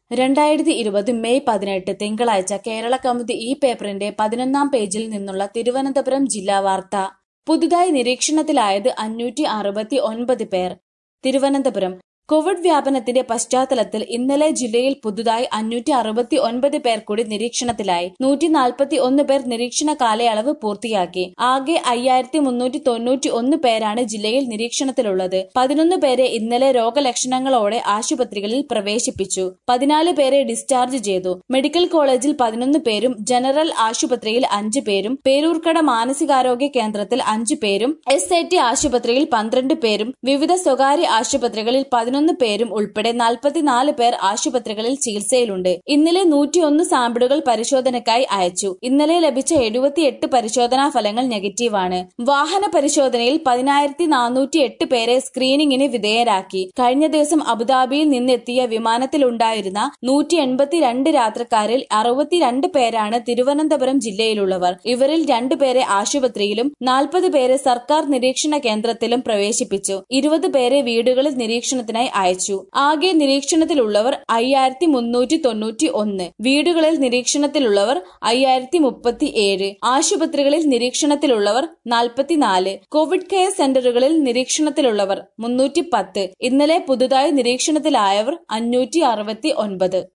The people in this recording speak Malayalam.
രണ്ടായിരത്തി ഇരുപത് മെയ് പതിനെട്ട് തിങ്കളാഴ്ച കേരള കൗമുദി ഈ പേപ്പറിന്റെ പതിനൊന്നാം പേജിൽ നിന്നുള്ള തിരുവനന്തപുരം ജില്ലാ വാർത്ത പുതുതായി നിരീക്ഷണത്തിലായത് അഞ്ഞൂറ്റി അറുപത്തി ഒൻപത് പേർ തിരുവനന്തപുരം കോവിഡ് വ്യാപനത്തിന്റെ പശ്ചാത്തലത്തിൽ ഇന്നലെ ജില്ലയിൽ പുതുതായി അഞ്ഞൂറ്റി അറുപത്തി ഒൻപത് പേർ കൂടി നിരീക്ഷണത്തിലായി നൂറ്റി നാൽപ്പത്തി ഒന്ന് പേർ നിരീക്ഷണ കാലയളവ് പൂർത്തിയാക്കി ആകെ അയ്യായിരത്തി മുന്നൂറ്റി തൊണ്ണൂറ്റി ഒന്ന് പേരാണ് ജില്ലയിൽ നിരീക്ഷണത്തിലുള്ളത് പതിനൊന്ന് പേരെ ഇന്നലെ രോഗലക്ഷണങ്ങളോടെ ആശുപത്രികളിൽ പ്രവേശിപ്പിച്ചു പതിനാല് പേരെ ഡിസ്ചാർജ് ചെയ്തു മെഡിക്കൽ കോളേജിൽ പതിനൊന്ന് പേരും ജനറൽ ആശുപത്രിയിൽ അഞ്ച് പേരും പേരൂർക്കട മാനസികാരോഗ്യ കേന്ദ്രത്തിൽ അഞ്ചു പേരും എസ് ഐ ടി ആശുപത്രിയിൽ പന്ത്രണ്ട് പേരും വിവിധ സ്വകാര്യ ആശുപത്രികളിൽ പതിനൊന്ന് പേരും ഉൾപ്പെടെ നാൽപ്പത്തിനാല് പേർ ആശുപത്രികളിൽ ചികിത്സയിലുണ്ട് ഇന്നലെ നൂറ്റിയൊന്ന് സാമ്പിളുകൾ പരിശോധനയ്ക്കായി അയച്ചു ഇന്നലെ ലഭിച്ച എഴുപത്തിയെട്ട് പരിശോധനാ ഫലങ്ങൾ നെഗറ്റീവാണ് വാഹന പരിശോധനയിൽ പതിനായിരത്തി നാനൂറ്റി എട്ട് പേരെ സ്ക്രീനിങ്ങിന് വിധേയരാക്കി കഴിഞ്ഞ ദിവസം അബുദാബിയിൽ നിന്നെത്തിയ വിമാനത്തിലുണ്ടായിരുന്ന നൂറ്റി എൺപത്തിരണ്ട് യാത്രക്കാരിൽ അറുപത്തിരണ്ട് പേരാണ് തിരുവനന്തപുരം ജില്ലയിലുള്ളവർ ഇവരിൽ രണ്ടുപേരെ ആശുപത്രിയിലും നാൽപ്പത് പേരെ സർക്കാർ നിരീക്ഷണ കേന്ദ്രത്തിലും പ്രവേശിപ്പിച്ചു ഇരുപത് പേരെ വീടുകളിൽ നിരീക്ഷണത്തിനായി അയച്ചു ആകെ നിരീക്ഷണത്തിലുള്ളവർ അയ്യായിരത്തി മുന്നൂറ്റി തൊണ്ണൂറ്റി ഒന്ന് വീടുകളിൽ നിരീക്ഷണത്തിലുള്ളവർ അയ്യായിരത്തി മുപ്പത്തി ഏഴ് ആശുപത്രികളിൽ നിരീക്ഷണത്തിലുള്ളവർ നാൽപ്പത്തിനാല് കോവിഡ് കെയർ സെന്ററുകളിൽ നിരീക്ഷണത്തിലുള്ളവർ മുന്നൂറ്റി പത്ത് ഇന്നലെ പുതുതായി നിരീക്ഷണത്തിലായവർ അഞ്ഞൂറ്റി അറുപത്തി ഒൻപത്